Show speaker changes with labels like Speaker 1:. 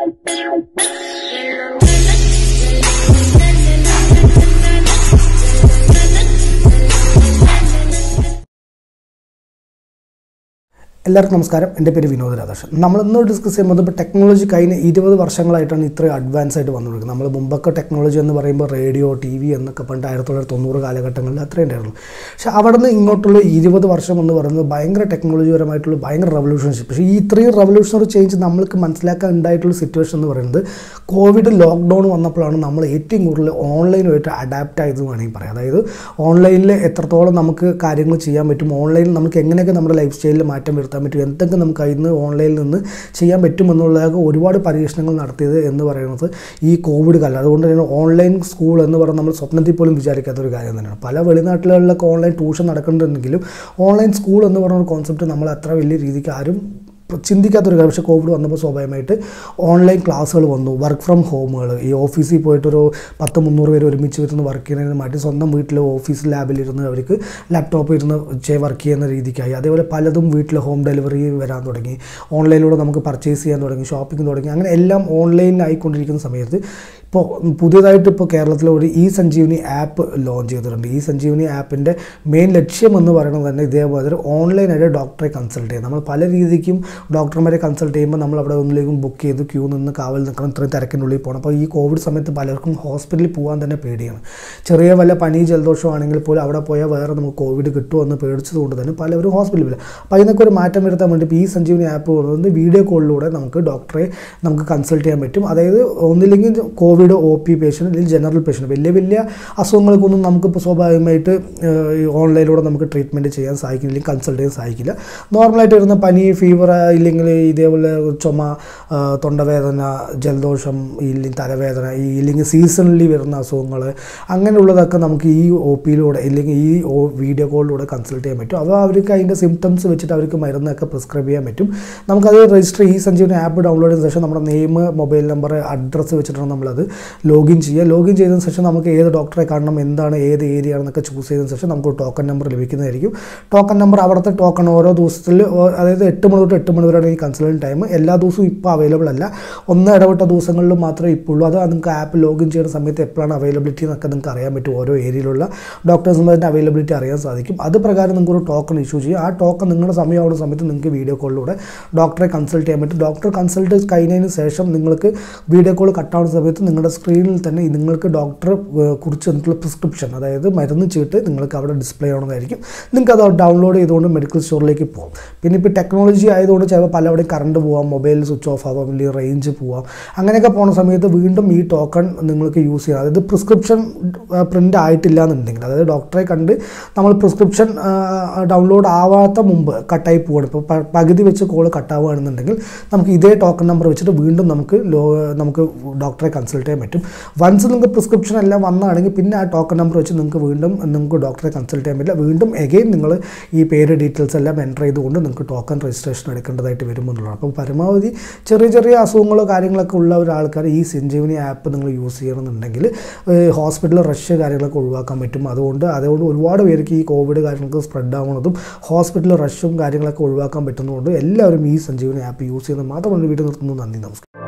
Speaker 1: എല്ലാവർക്കും നമസ്കാരം എൻ്റെ പേര് വിനോദ് രാധാകൃഷ്ണൻ നമ്മൾ ഇന്ന് ഡിസ്കസ് ചെയ്യുമ്പോൾ ഇപ്പോൾ ടെക്നോളജി കഴിഞ്ഞ ഇരുപത് വർഷങ്ങളായിട്ടാണ് ഇത്രയും അഡ്വാൻസ് ആയിട്ട് വന്നുകൊടുക്കുന്നത് നമ്മൾ മുമ്പൊക്കെ ടെക്നോളജി എന്ന് പറയുമ്പോൾ റേഡിയോ ടി വി എന്നൊക്കെ പണ്ട് ആയിരത്തി തൊള്ളായിരത്തി തൊണ്ണൂറ് കാലഘട്ടങ്ങളിൽ അത്രയും ഉണ്ടായിരുന്നു പക്ഷേ അവിടെ നിന്ന് ഇങ്ങോട്ടുള്ള ഇരുപത് വർഷം എന്ന് പറയുന്നത് ഭയങ്കര ടെക്നോളജിപരമായിട്ടുള്ള ഭയങ്കര റവല്യൂഷൻഷിപ്പ് പക്ഷേ ഈ ഇത്രയും റവല്യൂഷണറി ചേഞ്ച് നമ്മൾക്ക് മനസ്സിലാക്കാൻ ഉണ്ടായിട്ടുള്ള സിറ്റുവേഷൻ എന്ന് പറയുന്നത് കോവിഡ് ലോക്ക്ഡൗൺ വന്നപ്പോഴാണ് നമ്മൾ ഏറ്റവും കൂടുതൽ ഓൺലൈനുമായിട്ട് അഡാപ്റ്റ് ആയത് വേണമെങ്കിൽ പറയാം അതായത് ഓൺലൈനിൽ എത്രത്തോളം നമുക്ക് കാര്യങ്ങൾ ചെയ്യാൻ പറ്റും ഓൺലൈനിൽ നമുക്ക് എങ്ങനെയൊക്കെ നമ്മുടെ ലൈഫ് സ്റ്റൈലിൽ മാറ്റം വരുത്താൻ പറ്റും എന്തൊക്കെ നമുക്ക് അതിൽ നിന്ന് ഓൺലൈനിൽ നിന്ന് ചെയ്യാൻ പറ്റുമെന്നുള്ളതൊക്കെ ഒരുപാട് പരീക്ഷണങ്ങൾ നടത്തിയത് എന്ന് പറയുന്നത് ഈ കോവിഡ് കാലം അതുകൊണ്ട് തന്നെ ഓൺലൈൻ സ്കൂൾ എന്ന് പറഞ്ഞാൽ നമ്മൾ സ്വപ്നത്തിൽ പോലും വിചാരിക്കാത്ത ഒരു കാര്യം തന്നെയാണ് പല വെളിനാട്ടുകളിലൊക്കെ ഓൺലൈൻ ട്യൂഷൻ നടക്കുന്നുണ്ടെങ്കിലും ഓൺലൈൻ സ്കൂൾ എന്ന് പറയുന്ന ഒരു കോൺസെപ്റ്റ് നമ്മൾ അത്ര വലിയ രീതിക്ക് ആരും ചിന്തിക്കാത്തൊരു കാര്യം പക്ഷേ കോവിഡ് വന്നപ്പോൾ സ്വാഭാവികമായിട്ട് ഓൺലൈൻ ക്ലാസ്സുകൾ വന്നു വർക്ക് ഫ്രം ഹോമുകൾ ഈ ഓഫീസിൽ പോയിട്ടൊരു പത്ത് മുന്നൂറ് പേര് ഒരുമിച്ച് വരുന്ന വർക്ക് ചെയ്യുന്നതിന് മാറ്റി സ്വന്തം വീട്ടിൽ ഓഫീസ് ലാബിലിരുന്ന് അവർക്ക് ലാപ്ടോപ്പ് ഇരുന്ന് വർക്ക് ചെയ്യുന്ന രീതിക്കായി അതേപോലെ പലതും വീട്ടിൽ ഹോം ഡെലിവറി വരാൻ തുടങ്ങി ഓൺലൈനിലൂടെ നമുക്ക് പർച്ചേസ് ചെയ്യാൻ തുടങ്ങി ഷോപ്പിംഗ് തുടങ്ങി അങ്ങനെ എല്ലാം ഓൺലൈനിലായിക്കൊണ്ടിരിക്കുന്ന സമയത്ത് ഇപ്പോൾ പുതിയതായിട്ട് ഇപ്പോൾ കേരളത്തിൽ ഒരു ഇ സഞ്ജീവനി ആപ്പ് ലോഞ്ച് ചെയ്തിട്ടുണ്ട് ഈ സഞ്ജീവനി ആപ്പിൻ്റെ മെയിൻ ലക്ഷ്യം എന്ന് പറയുന്നത് തന്നെ ഇതേപോലെ ഓൺലൈനായിട്ട് ഡോക്ടറെ കൺസൾട്ട് ചെയ്യുക നമ്മൾ പല രീതിക്കും ഡോക്ടർമാരെ കൺസൾട്ട് ചെയ്യുമ്പോൾ നമ്മൾ അവിടെ ഒന്നിലേക്കും ബുക്ക് ചെയ്ത് ക്യൂ നിന്ന് കാവൽ നിൽക്കണം ഇത്രയും തിരക്കിനുള്ളിൽ പോകണം അപ്പോൾ ഈ കോവിഡ് സമയത്ത് പലർക്കും ഹോസ്പിറ്റലിൽ പോകാൻ തന്നെ പേടിയാണ് ചെറിയ വല്ല പനി ജലദോഷം ആണെങ്കിൽ പോലും അവിടെ പോയാൽ വേറെ നമുക്ക് കോവിഡ് കിട്ടുമോ എന്ന് പേടിച്ചതുകൊണ്ട് തന്നെ പലവരും ഹോസ്പിറ്റലിൽ പോയില്ല അപ്പോൾ അതിനൊക്കെ ഒരു മാറ്റം വരുത്താൻ വേണ്ടി ഇപ്പോൾ ഈ സഞ്ജീവനി ആപ്പ് കൊണ്ടുവന്ന് വീഡിയോ കോളിലൂടെ നമുക്ക് ഡോക്ടറെ നമുക്ക് കൺസൾട്ട് ചെയ്യാൻ പറ്റും അതായത് ഒന്നില്ലെങ്കിൽ കോവിഡ് ഒ പി പേഷ്യൻ്റ് അല്ലെങ്കിൽ ജനറൽ പേഷ്യൻ്റ് വലിയ വലിയ അസുഖങ്ങൾക്കൊന്നും നമുക്കിപ്പോൾ സ്വാഭാവികമായിട്ട് ഈ ഓൺലൈനിലൂടെ നമുക്ക് ട്രീറ്റ്മെൻറ്റ് ചെയ്യാൻ സാധിക്കില്ല അല്ലെങ്കിൽ കൺസൾട്ട് ചെയ്യാൻ സാധിക്കില്ല നോർമലായിട്ട് വരുന്ന പനി ഫീവർ ഇല്ലെങ്കിൽ ഇതേപോലെ ചുമ ആ, തൊണ്ടവേദന ജലദോഷം ഇല്ലെങ്കിൽ തലവേദന ഈ ഇല്ലെങ്കിൽ സീസണലി വരുന്ന അസുഖങ്ങൾ അങ്ങനെയുള്ളതൊക്കെ നമുക്ക് ഈ ഒ പിയിലൂടെ ഇല്ലെങ്കിൽ ഈ ഒ വീഡിയോ കോളിലൂടെ കൺസൾട്ട് ചെയ്യാൻ പറ്റും അപ്പോൾ അവർക്ക് അതിൻ്റെ സിംറ്റംസ് വെച്ചിട്ട് അവർക്ക് മരുന്നൊക്കെ പ്രിസ്ക്രൈബ് ചെയ്യാൻ പറ്റും നമുക്കത് രജിസ്റ്റർ ഈ സഞ്ജീവനി ആപ്പ് ഡൗൺലോഡ് ചെയ്ത ശേഷം നമ്മുടെ നെയിം മൊബൈൽ നമ്പർ അഡ്രസ്സ് വെച്ചിട്ടാണ് നമ്മളത് ലോഗിൻ ചെയ്യുക ലോഗിൻ ചെയ്തതിന് ശേഷം നമുക്ക് ഏത് ഡോക്ടറെ കാണണം എന്താണ് ഏത് ഏരിയ ആണെന്നൊക്കെ ചൂസ് ചെയ്തതിന് ശേഷം നമുക്ക് ഒരു ടോക്കൺ നമ്പർ ലഭിക്കുന്നതായിരിക്കും ടോക്കൺ നമ്പർ അവിടുത്തെ ടോക്കൺ ഓരോ ദിവസത്തിൽ ഓ- അതായത് എട്ട് മണി തൊട്ട് എട്ട് മണി വരെയാണ് ഈ കൺസൾട്ടിങ് ടൈം എല്ലാ ദിവസവും ഇപ്പോൾ അവൈലബിൾ അല്ല ഒന്ന് ഇടവിട്ട ദിവസങ്ങളിൽ മാത്രമേ ഇപ്പോൾ ഉള്ളൂ അത് നിങ്ങൾക്ക് ആപ്പ് ലോഗിൻ ചെയ്യുന്ന സമയത്ത് എപ്പോഴാണ് അവൈലബിലിറ്റി എന്നൊക്കെ നിങ്ങൾക്ക് അറിയാൻ പറ്റും ഓരോ ഏരിയയിലുള്ള ഡോക്ടേഴ്സിൻ്റെ അവൈലബിലിറ്റി അറിയാൻ സാധിക്കും അത് പ്രകാരം നിങ്ങൾക്ക് ഒരു ടോക്കൺ ഇഷ്യൂ ചെയ്യും ആ ടോക്കൺ നിങ്ങളുടെ സമയമാവുന്ന സമയത്ത് നിങ്ങൾക്ക് വീഡിയോ കോളിലൂടെ ഡോക്ടറെ കൺസൾട്ട് ചെയ്യാൻ പറ്റും ഡോക്ടർ കൺസൾട്ട് കഴിഞ്ഞതിന് ശേഷം നിങ്ങൾക്ക് വീഡിയോ കോൾ കട്ടാവുന്ന സമയത്ത് നിങ്ങളുടെ സ്ക്രീനിൽ തന്നെ നിങ്ങൾക്ക് ഡോക്ടറെ ഏഹ്, കുറിച്ച് തന്നിട്ടുള്ള പ്രിസ്ക്രിപ്ഷൻ അതായത് മരുന്ന് ചീട്ട് നിങ്ങൾക്ക് അവിടെ ഡിസ്പ്ലേ ആവുന്നതായിരിക്കും നിങ്ങൾക്ക് അത് ഡൗൺലോഡ് ചെയ്തുകൊണ്ട് മെഡിക്കൽ സ്റ്റോറിലേക്ക് പോകും പിന്നെ ഇപ്പോൾ ടെക്നോളജി ആയതുകൊണ്ട് ചിലപ്പോൾ പലവിടെയും കറണ്ട് പോവാം മൊബൈൽ സ്വിച്ച് ഓഫ് ആവാം അല്ലെങ്കിൽ റേഞ്ച് പോവാം അങ്ങനെയൊക്കെ പോകുന്ന സമയത്ത് വീണ്ടും ഈ ടോക്കൺ നിങ്ങൾക്ക് യൂസ് ചെയ്യാം അതായത് പ്രിസ്ക്രിപ്ഷൻ പ്രിൻ്റ് ആയിട്ടില്ല എന്നുണ്ടെങ്കിൽ അതായത് ഡോക്ടറെ കണ്ട് നമ്മൾ പ്രിസ്ക്രിപ്ഷൻ ഡൗൺലോഡ് ആവാത്ത മുമ്പ് കട്ടായി പോവാണ് ഇപ്പോൾ പ- പകുതി വെച്ച് കോൾ കട്ടാവുകയാണെന്നുണ്ടെങ്കിൽ നമുക്ക് ഇതേ ടോക്കൺ നമ്പർ വെച്ചിട്ട് വീണ്ടും നമുക്ക് ലോ നമുക്ക് ഡോക്ടറെ കൺസൾട്ട് ചെയ്യാൻ പറ്റും വൺസ് നിങ്ങൾക്ക് പ്രിസ്ക്രിപ്ഷൻ എല്ലാം വന്നതാണെങ്കിൽ പിന്നെ ആ ടോക്കൺ നമ്പർ വെച്ച് നിങ്ങൾക്ക് വീണ്ടും നിങ്ങൾക്ക് ഡോക്ടറെ കൺസൾട്ട് ചെയ്യാൻ പറ്റില്ല വീണ്ടും എഗെയിൻ നിങ്ങൾ ഈ പേര് ഡീറ്റെയിൽസ് എല്ലാം എൻ്റർ ചെയ്തുകൊണ്ട് നിങ്ങൾക്ക് ടോക്കൺ രജിസ്ട്രേഷൻ എടുക്കേണ്ടതായിട്ട് വരുമെന്നുള്ളതാണ് അപ്പോൾ പരമാവധി ചെറിയ ചെറിയ അസുഖങ്ങളോ കാര്യങ്ങളൊക്കെ ഉള്ള ഒരാൾക്കാർ ഈ സഞ്ജീവനി ആപ്പ് നിങ്ങൾ യൂസ് ചെയ്യണമെന്നുണ്ടെങ്കിൽ ഹോസ്പിറ്റൽ റഷ് കാര്യങ്ങളൊക്കെ ഒഴിവാക്കാൻ പറ്റും അതുകൊണ്ട് അതുകൊണ്ട് ഒരുപാട് പേർക്ക് ഈ കോവിഡ് കാര്യങ്ങൾക്ക് സ്പ്രെഡ് ആവുന്നതും ഹോസ്പിറ്റൽ റഷും കാര്യങ്ങളൊക്കെ ഒഴിവാക്കാൻ പറ്റുന്നതുകൊണ്ട് എല്ലാവരും ഈ സഞ്ജീവനി ആപ്പ് യൂസ് ചെയ്യുന്നത് മാത്രമാണ് വീട്ടിൽ നിർത്തുന്നു നന്ദി നമസ്കാരം